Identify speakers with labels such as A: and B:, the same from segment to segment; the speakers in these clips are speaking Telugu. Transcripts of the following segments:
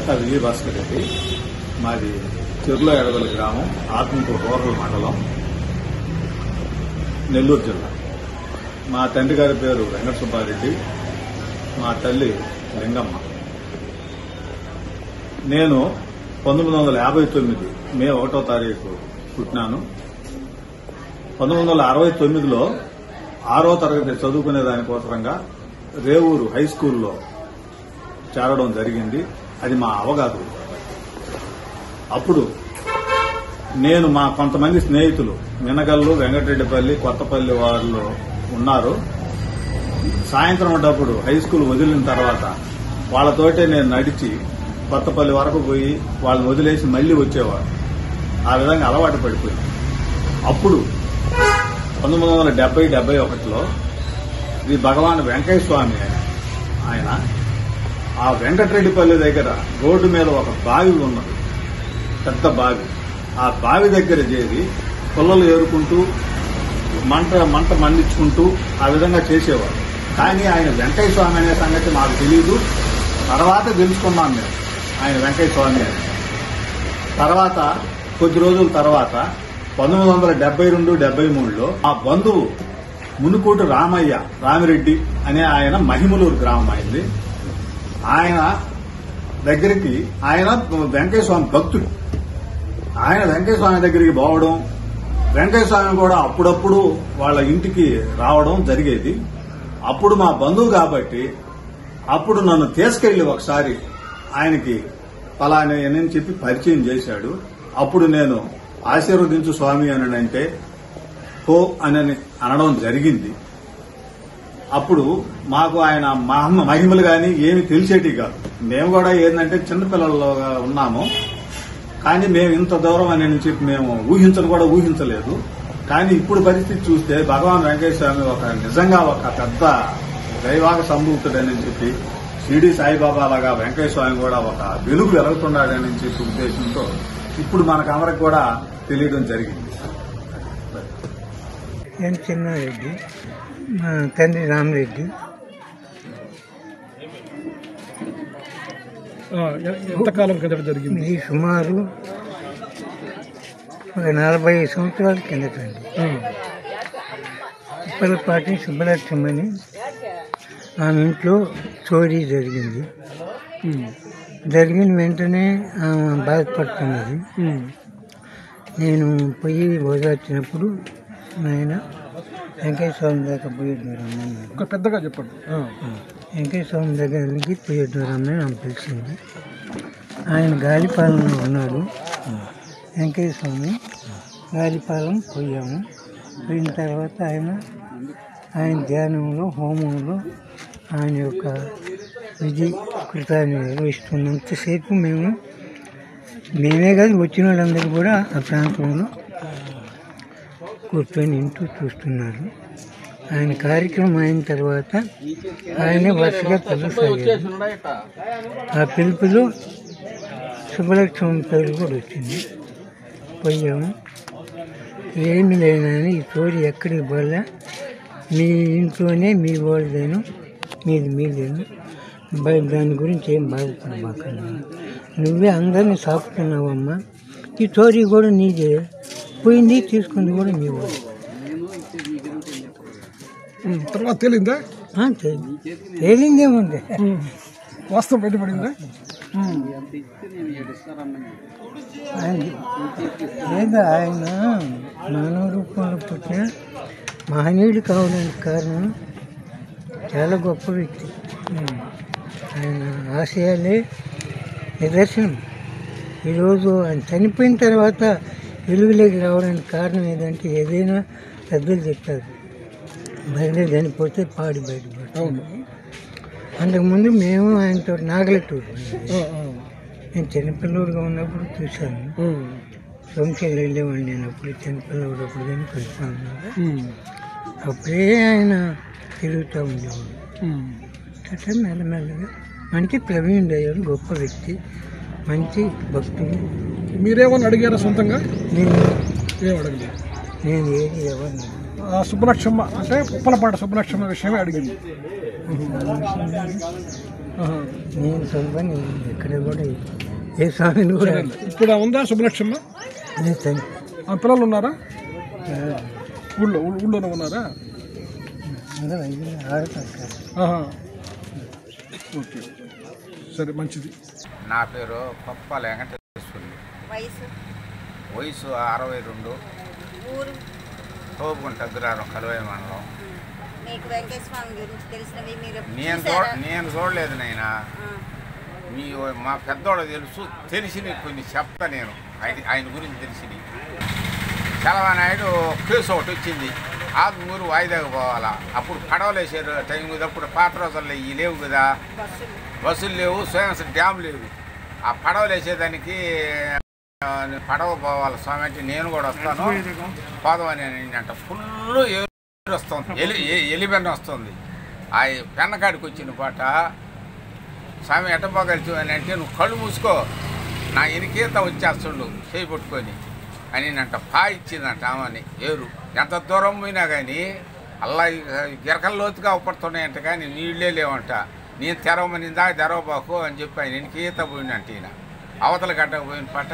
A: గుత్తా విజయ భాస్కర్ రెడ్డి మాది చెర్లో ఎడవలి గ్రామం ఆత్మకూరు రూరల్ మండలం నెల్లూరు జిల్లా మా తండ్రి గారి పేరు వెంకట సుబ్బారెడ్డి మా తల్లి లింగమ్మ నేను పంతొమ్మిది వందల యాభై తొమ్మిది మే ఒకటో తారీఖు పుట్టినాను పంతొమ్మిది వందల అరవై తొమ్మిదిలో ఆరో తరగతి చదువుకునే దానికోసరంగా రేవూరు హై స్కూల్లో చేరడం జరిగింది అది మా అవగాదు అప్పుడు నేను మా కొంతమంది స్నేహితులు మినగల్లు వెంకటరెడ్డిపల్లి కొత్తపల్లి వాళ్ళు ఉన్నారు సాయంత్రం ఉన్నప్పుడు హై స్కూల్ వదిలిన తర్వాత వాళ్ళతోటే నేను నడిచి కొత్తపల్లి వరకు పోయి వాళ్ళని వదిలేసి మళ్లీ వచ్చేవాడు ఆ విధంగా అలవాటు పడిపోయింది అప్పుడు పంతొమ్మిది వందల డెబ్బై డెబ్బై ఒకటిలో శ్రీ భగవాన్ వెంకయ్య స్వామి ఆయన ఆయన ఆ వెంకటరెడ్డిపల్లి దగ్గర రోడ్డు మీద ఒక బావి ఉన్నది పెద్ద బావి ఆ బావి దగ్గర చేరి పుల్లలు ఏరుకుంటూ మంట మంట మండించుకుంటూ ఆ విధంగా చేసేవాడు కానీ ఆయన వెంకయ్య స్వామి అనే సంగతి మాకు తెలియదు తర్వాత తెలుసుకున్నాం మేము ఆయన వెంకయ్య స్వామి అని తర్వాత కొద్ది రోజుల తర్వాత పంతొమ్మిది వందల డెబ్బై రెండు డెబ్బై మూడులో ఆ బంధువు మునుకోటి రామయ్య రామిరెడ్డి అనే ఆయన మహిమలూరు గ్రామం అయింది ఆయన దగ్గరికి ఆయన వెంకయ్య స్వామి భక్తుడు ఆయన వెంకయ్య స్వామి దగ్గరికి పోవడం వెంకయ్య స్వామి కూడా అప్పుడప్పుడు వాళ్ళ ఇంటికి రావడం జరిగేది అప్పుడు మా బంధువు కాబట్టి అప్పుడు నన్ను తీసుకెళ్లి ఒకసారి ఆయనకి ఫలాని అని చెప్పి పరిచయం చేశాడు అప్పుడు నేను ఆశీర్వదించు స్వామి అని అంటే హో అని అనడం జరిగింది అప్పుడు మాకు ఆయన మహమ మహిమలు గాని ఏమి తెలిసేటి కాదు మేము కూడా ఏంటంటే చిన్నపిల్లలుగా ఉన్నాము కానీ మేము ఇంత దూరం అని చెప్పి మేము ఊహించను కూడా ఊహించలేదు కానీ ఇప్పుడు పరిస్థితి చూస్తే భగవాన్ వెంకటేశ్వర స్వామి ఒక నిజంగా ఒక పెద్ద దైవాగ సంభూతుడని చెప్పి షిరిడి సాయిబాబా లాగా వెంకటేశ్వర స్వామి కూడా ఒక వెలుగు వెలుగుతున్నాడని చెప్పి ఉద్దేశంతో ఇప్పుడు మనకు అందరికి కూడా తెలియడం జరిగింది
B: ఎన్ చిన్నారెడ్డి మా తండ్రి రామరెడ్డి
C: ఆ, ఎ- ఎంతకాలం కిందట జరిగింది
B: ఇది సుమారు ఒక నలభై సంవత్సరాల కిందటండి
C: ఆ,
B: ఉప్పలపాటి సుబ్బలక్ష్మని ఆమె ఇంట్లో చోరీ జరిగింది
C: ఉమ్,
B: జరిగిన వెంటనే ఆమె బాధపడుతున్నది
C: ఉమ్,
B: నేను పొయ్యి ఓదార్చినప్పుడు ఆయన వెంకయ్య స్వామి దాకా పోయేద్దాం రమ్మన్నాడు
C: ఒక పెద్దగా చెప్పండి ఆ,
B: వెంకయ్య స్వామి దగ్గరికి పోయేద్దాం రమ్మని ఆమె పిలిచింది ఆయన గాలిపాలెంలో ఉన్నాడు వెంకయ్య స్వామి గాలిపాలెం పోయాము పోయిన తర్వాత ఆయన ఆయన ధ్యానంలో హోమంలో ఆయన యొక్క విధి కృతాన్ని నిర్వహిస్తున్నంతసేపు మేము మేమే కాదు వచ్చిన వాళ్ళందరూ కూడా ఆ ప్రాంతంలో కూర్చొని ఇంటూ చూస్తున్నారు ఆయన కార్యక్రమం అయిన తర్వాత ఆయనే వరుసగా పిలుసాగారు ఆ పిలుపులో శుభలక్ష్మి పేరు కూడా వచ్చింది పోయాము ఏమి లేనని ఈ చోరీ ఎక్కడికి పోలే మీ ఇంట్లోనే మీ వాళ్ళదేను మీది మీదేను బయ దాని గురించి ఏం బాధపడమాకన్నా నువ్వే అందరినీ సాపుతున్నావమ్మా ఈ చోరీ కూడా నీదే పోయింది తీసుకుంది కూడా నీ వాళ్ళు
C: ఉమ్, తర్వాత తేలిందా
B: ఆ, తెలి- తేలిందేముంది
C: ఉమ్, వాస్తవం బయటపడిందా ఉమ్,
B: ఆయన లేదా ఆయన మానవ రూపంలో పుట్టిన మహనీయుడు కావడానికి కారణం చాలా గొప్ప వ్యక్తి
C: ఉమ్,
B: ఆయన ఆశయాలే నిదర్శనం ఈరోజు ఆయన చనిపోయిన తర్వాత వెలుగులోకి రావడానికి కారణం ఏదంటే ఏదైనా పెద్దలు చెప్తారు బయట చనిపోతే పాడి బయటపడతాం
C: అవును
B: అంతకుముందు మేము ఆయనతో నాగలెట్టూరు
C: ఆ, ఆ,
B: నేను చిన్నపిల్లడుగా ఉన్నప్పుడు చూశాను
C: ఉమ్,
B: సోమశేఖర్ వెళ్ళేవాడిని నేను అప్పుడు చిన్నపిల్లడు అప్పుడు కానీ కలిసాను
C: ఉమ్,
B: అప్పుడే ఆయన తిరుగుతూ ఉండేవాడు
C: ఉమ్.
B: అట్లా మెల్లమెల్లగా మంచి ప్రవీణ్ అయ్యాడు గొప్ప వ్యక్తి మంచి భక్తుడు
C: మీరేమన్నా అడిగారా సొంతంగా
B: నేను
C: ఏం అడగలేదు
B: నేను ఏది ఎవరిని
C: ఆ సుబ్బలక్ష్మ అంటే ఉప్పలపాట సుబ్బలక్ష్మ విషయమే అడిగింది ఆహా.
B: నేను చదువుని ఎక్కడ కూడా ఏ స్వామిని కూడా
C: ఇప్పుడు ఉందా శుభలక్ష్మ
B: నేను చని-
C: ఆ పిల్లలు ఉన్నారా ఊళ్ళో ఊళ్ళో- ఊళ్ళోనే ఉన్నారా
B: అందరూ ఐదు ఆడతారు కదా.
C: ఆహా. ఓకే సరే మంచిది
D: నా పేరు కొప్ప వెంకటేశ్వరులు
E: వయసు
D: వయసు అరవై రెండు
E: ఊరు
D: తోపుకుంట అగ్రహారం కలువై మండలం
E: మీకు వెంకటేశ్వర స్వామి గురించి తెలిసినవి మీరు
D: నేను చూడ
E: చూసారా?
D: నేను చూడలేదు నాయన
E: ఆ,
D: మీ మా పెద్దోడు తెలుసు తెలిసి కొన్ని చెప్తా నేను ఆయన ఆయన గురించి తెలిసి చలవానాయుడు కేసు ఒకటి వచ్చింది ఆత్మూరు వాయిదాకు పోవాలా అప్పుడు పడవలు వేసారు టైం కదా అప్పుడు పాత రోజుల్లో ఈ లేవు కదా
E: బస్సులు
D: బస్సులు లేవు స్వయం డ్యామ్ లేవు ఆ పడవలు వేసేదానికి ఆ, పడవ పోవాలి స్వామి అంటే నేను కూడా వస్తాను పోదామని అంట ఫుల్ ఎలు వస్తుంది ఎలి ఎ- ఎలిబెన్న వస్తుంది ఆ పెన్నకాడికి వచ్చిన పాట స్వామి ఎట్ట పోగలుచు అని అంటే నువ్వు కళ్ళు మూసుకో నా ఎనికేత వచ్చేస్తుండు చేయి పట్టుకొని అని అంట పా ఇచ్చిందంట ఆమెని ఏరు ఎంత దూరం పోయినా కానీ అల్లా గిరకల లోతుగా అవపడుతున్నాయంట కానీ నీళ్ళే లేవంట నేను తెరవమని దాకా తెరవబాకు అని చెప్పి ఆయన ఎనికేత పోయినంట ఈయన అవతల గడ్డకు పోయిన పాట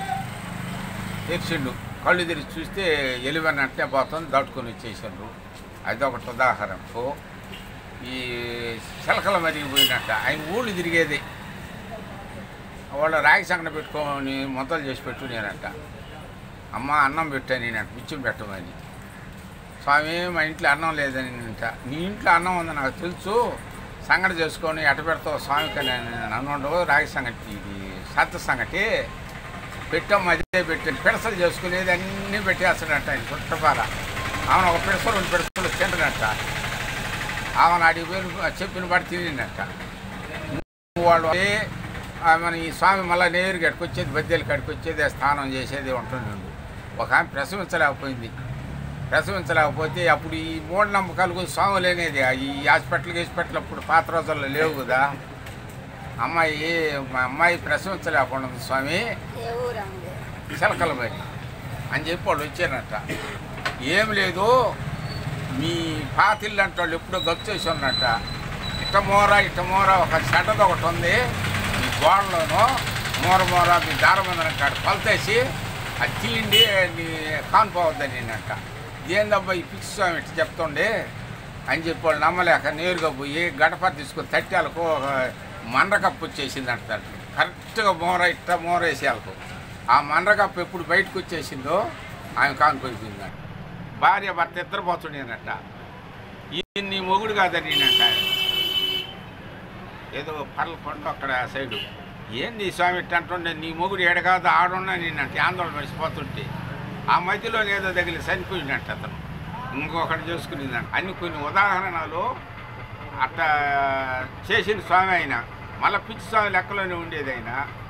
D: తెరిచిండు కళ్ళు తెరిచి చూస్తే ఎలివెన్ అంటే పోతుంది దాటుకొని వచ్చేసిండ్రు అదొకటి ఉదాహరణకు ఈ చిలకల మరిగి పోయినట్ట ఆయన ఊళ్ళు తిరిగేది వాళ్ళు రాగి సంగన పెట్టుకొని మొదలు చేసి పెట్టు నేనంట అమ్మ అన్నం పెట్టాను నేనంట బిచ్చం పెట్టమని స్వామి మా ఇంట్లో అన్నం లేదని అంట నీ ఇంట్లో అన్నం ఉంది నాకు తెలుసు సంగటి చేసుకొని ఎట పెడతావు స్వామికి అని నన్ను ఉండవు రాగి సంగటి ఇది సత్త సంగటి పెట్టాము అదే పెట్టాను పిడసలు చేసుకునేది అన్నీ పెట్టేస్తాడంట ఆయన చుట్టపాల ఆమె ఒక పిడసలు రెండు పిడసలు తింటనట్ట ఆమెను అడిగి పోయి చెప్పిన పాటు తిరిగిందట వాళ్ళు ఏ, ఆమెను ఈ స్వామి మళ్ళీ నేరు గడికి వచ్చేది బద్దెలు కడికి వచ్చేది స్నానం చేసేది ఉంటుంది ఒక ఆమె ప్రసవించలేకపోయింది ప్రసవించలేకపోతే అప్పుడు ఈ మూఢనమ్మకాలు కూడా స్వామి లేనేది ఈ హాస్పిటల్ హాస్పిటల్ అప్పుడు పాత రోజుల్లో లేవు కదా అమ్మాయి మా అమ్మాయి ప్రసవించలేకుండా ఉంది స్వామి
E: ఏ ఊరు అమ్మది
D: చిలకల మరి అని చెప్పి వాళ్ళు వచ్చారట ఏం లేదు మీ పాతిల్లు అంటే వాళ్ళు ఎప్పుడో గప్పు చేసి ఉన్నట్ట ఇట్ట మోర ఇట్ట మోర ఒక చెడ్డది ఒకటి ఉంది మీ గోడలోనూ మోర మోర మీ దారమందరం కాడ కొలతేసి అది తీయండి నీ కానిపోవద్దని నేనంట ఏందబ్బా ఈ పిచ్చి స్వామి ఇట్ట చెప్తుండే అని చెప్పి వాళ్ళు నమ్మలేక నేరుగా పోయి గడప తీసుకొని తట్టాలకు ఒక మండకప్పు వచ్చేసింది అంటారు కరెక్ట్గా మోర ఇట్ట మోర వేసేయాలకు ఆ మండకప్పు ఎప్పుడు బయటకు వచ్చేసిందో ఆమె కానుకోయిపోయిందంట భార్య భర్త ఇద్దరు పోతుండేనట ఈ నీ మొగుడు కాదని నేనంట ఏదో పర్ల కొండ అక్కడ సైడు ఏంది ఈ స్వామి ఇట్ట అంటుండే నీ మొగుడు ఏడ కాదు ఆడున్నా నేనంటే ఆందోళన మర్చిపోతుంటే ఆ మధ్యలో ఏదో తగిలి చనిపోయిందంట అతను ఇంకొకటి చేసుకునేదంట అన్ని కొన్ని ఉదాహరణలు అట్ట చేసిన స్వామి అయినా మళ్ళీ పిచ్చి స్వామి లెక్కలోనే ఉండేది అయినా